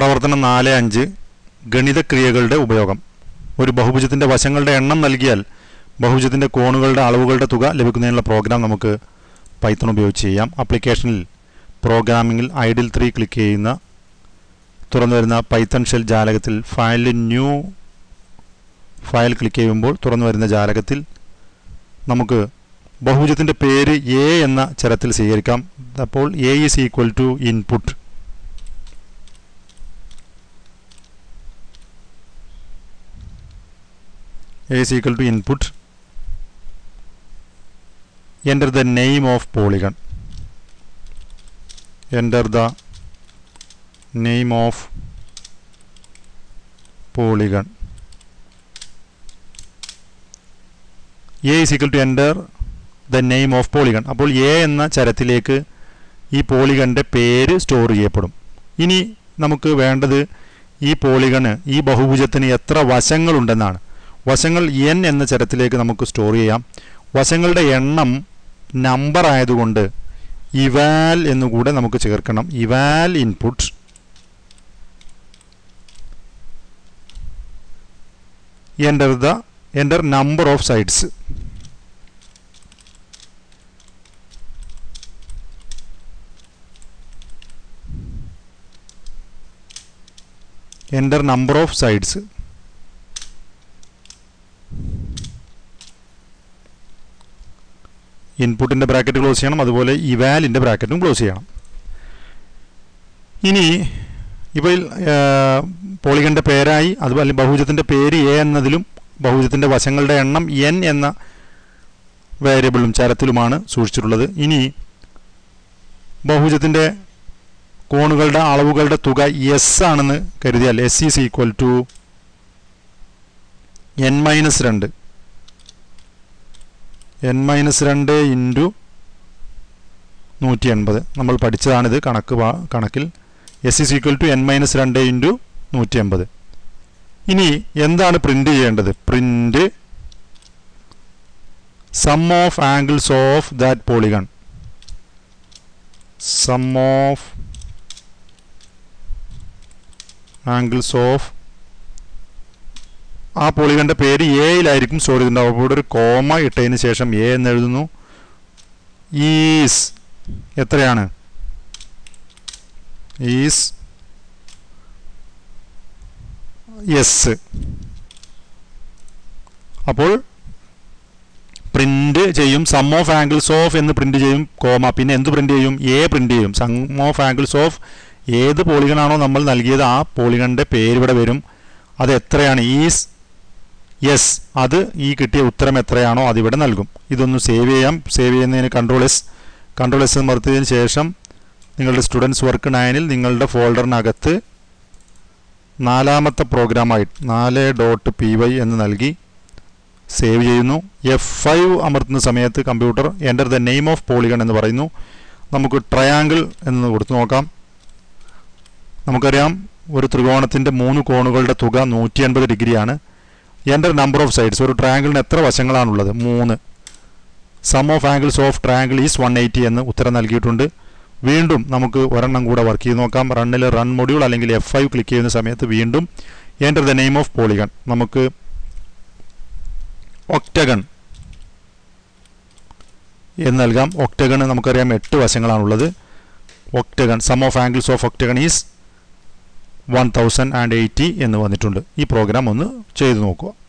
പ്രവർത്തനം നാല് അഞ്ച് ഗണിതക്രിയകളുടെ ഉപയോഗം ഒരു ബഹുഭുജത്തിൻ്റെ വശങ്ങളുടെ എണ്ണം നൽകിയാൽ ബഹുഭുജത്തിൻ്റെ കോണുകളുടെ അളവുകളുടെ തുക ലഭിക്കുന്നതിനുള്ള പ്രോഗ്രാം നമുക്ക് പൈത്തൺ ഉപയോഗിച്ച് ചെയ്യാം ആപ്ലിക്കേഷനിൽ പ്രോഗ്രാമിങ്ങിൽ ഐഡിൽ ത്രീ ക്ലിക്ക് ചെയ്യുന്ന തുറന്നു വരുന്ന പൈത്തൺ ഷെൽ ജാലകത്തിൽ ഫയലിൽ ന്യൂ ഫയൽ ക്ലിക്ക് ചെയ്യുമ്പോൾ തുറന്നു വരുന്ന ജാലകത്തിൽ നമുക്ക് ബഹുഭുജത്തിൻ്റെ പേര് എ എന്ന ചരത്തിൽ സ്വീകരിക്കാം അപ്പോൾ A is equal to input A is equal to input. Enter the name of polygon. Enter the name of polygon. A is equal to enter the name of polygon. അപ്പോൾ എ എന്ന ചരത്തിലേക്ക് ഈ പോളിഗണിൻ്റെ പേര് store ചെയ്യപ്പെടും ഇനി നമുക്ക് വേണ്ടത് ഈ പോളിഗണ് ഈ ബഹുഭുജത്തിന് എത്ര വശങ്ങളുണ്ടെന്നാണ് വശങ്ങൾ എൻ എന്ന ചരത്തിലേക്ക് നമുക്ക് സ്റ്റോർ ചെയ്യാം വശങ്ങളുടെ എണ്ണം നമ്പർ ആയതുകൊണ്ട് ഇവാൽ എന്നുകൂടെ നമുക്ക് ചേർക്കണം eval input enter the enter number of sides enter number of sides ഇൻപുട്ടിൻ്റെ ബ്രാക്കറ്റ് ക്ലോസ് ചെയ്യണം അതുപോലെ ഇവാലിൻ്റെ ബ്രാക്കറ്റും ക്ലോസ് ചെയ്യണം ഇനി ഇപ്പോൾ പോളിഗൻ്റെ പേരായി അതുപോലെ ബഹുജത്തിൻ്റെ പേര് എ എന്നതിലും ബഹുജത്തിൻ്റെ വശങ്ങളുടെ എണ്ണം എൻ എന്ന വേരിയബിളും ചരത്തിലുമാണ് സൂക്ഷിച്ചിട്ടുള്ളത് ഇനി ബഹുജത്തിൻ്റെ കോണുകളുടെ അളവുകളുടെ തുക എസ് ആണെന്ന് കരുതിയാൽ S is equal to N minus രണ്ട് എൻ മൈനസ് രണ്ട് ഇൻറ്റു നൂറ്റി എൺപത് നമ്മൾ പഠിച്ചതാണിത് കണക്ക് കണക്കിൽ S is equal to N minus രണ്ട് ഇൻറ്റു നൂറ്റി എൺപത് ഇനി എന്താണ് പ്രിൻ്റ് ചെയ്യേണ്ടത് print sum of angles of that polygon sum of angles of ആ പോളിഗന്റെ പേര് എയിലായിരിക്കും സ്റ്റോർ ചെയ്തിട്ടുണ്ടാവും അപ്പോൾ ഇവിടെ ഒരു കോമ ഇട്ടതിന് ശേഷം എ എന്ന് എഴുതുന്നു ഈസ് എത്രയാണ് ഈസ് എസ് അപ്പോൾ പ്രിന്റ് ചെയ്യും സം ഓഫ് ആംഗിൾസ് ഓഫ് എന്ന് പ്രിന്റ് ചെയ്യും കോമ പിന്നെ എന്ത് പ്രിന്റ് ചെയ്യും എ പ്രിന്റ് ചെയ്യും സം ഓഫ് ആംഗിൾസ് ഓഫ് ഏത് പോളിഗണാണോ നമ്മൾ നൽകിയത് ആ പോളിഗണിൻ്റെ പേര് ഇവിടെ വരും അത് എത്രയാണ് ഈസ് യെസ് അത് ഈ കിട്ടിയ ഉത്തരം എത്രയാണോ അതിവിടെ നൽകും ഇതൊന്ന് സേവ് ചെയ്യാം സേവ് ചെയ്യുന്നതിന് കൺട്രോൾ എസ് കൺട്രോൾ എസ് അമർത്തിയതിന് ശേഷം നിങ്ങളുടെ സ്റ്റുഡൻസ് വർക്ക് നയനിൽ നിങ്ങളുടെ ഫോൾഡറിനകത്ത് നാലാമത്തെ പ്രോഗ്രാമായി നാല് ഡോട്ട് പി വൈ എന്ന് നൽകി സേവ് ചെയ്യുന്നു എഫ് ഫൈവ് അമർത്തുന്ന സമയത്ത് computer enter the name of polygon എന്ന് പറയുന്നു നമുക്ക് ട്രയാങ്കിൾ എന്ന് കൊടുത്തു നോക്കാം നമുക്കറിയാം ഒരു ത്രികോണത്തിൻ്റെ മൂന്ന് കോണുകളുടെ തുക നൂറ്റി അൻപത് ഡിഗ്രിയാണ് എൻ്റെ നമ്പർ ഓഫ് സൈഡ്സ് ഒരു ട്രയാങ്കിളിന് എത്ര വശങ്ങളാണുള്ളത് മൂന്ന് sum of angles of triangle is one eighty എന്ന് ഉത്തരം നൽകിയിട്ടുണ്ട് വീണ്ടും നമുക്ക് ഒരെണ്ണം കൂടെ വർക്ക് ചെയ്ത് നോക്കാം റണ്ണിൽ റൺ മൊഡ്യൂൾ അല്ലെങ്കിൽ എഫ് ഫൈവ് ക്ലിക്ക് ചെയ്യുന്ന സമയത്ത് വീണ്ടും enter the name of polygon നമുക്ക് ഒക്ടഗൺ എന്ന് നൽകാം ഒക്ടഗൺ നമുക്കറിയാം എട്ട് വശങ്ങളാണുള്ളത് octagon sum of angles of octagon is one thousand and eighty എന്ന് വന്നിട്ടുണ്ട് ഈ പ്രോഗ്രാം ഒന്ന് ചെയ്തു നോക്കുക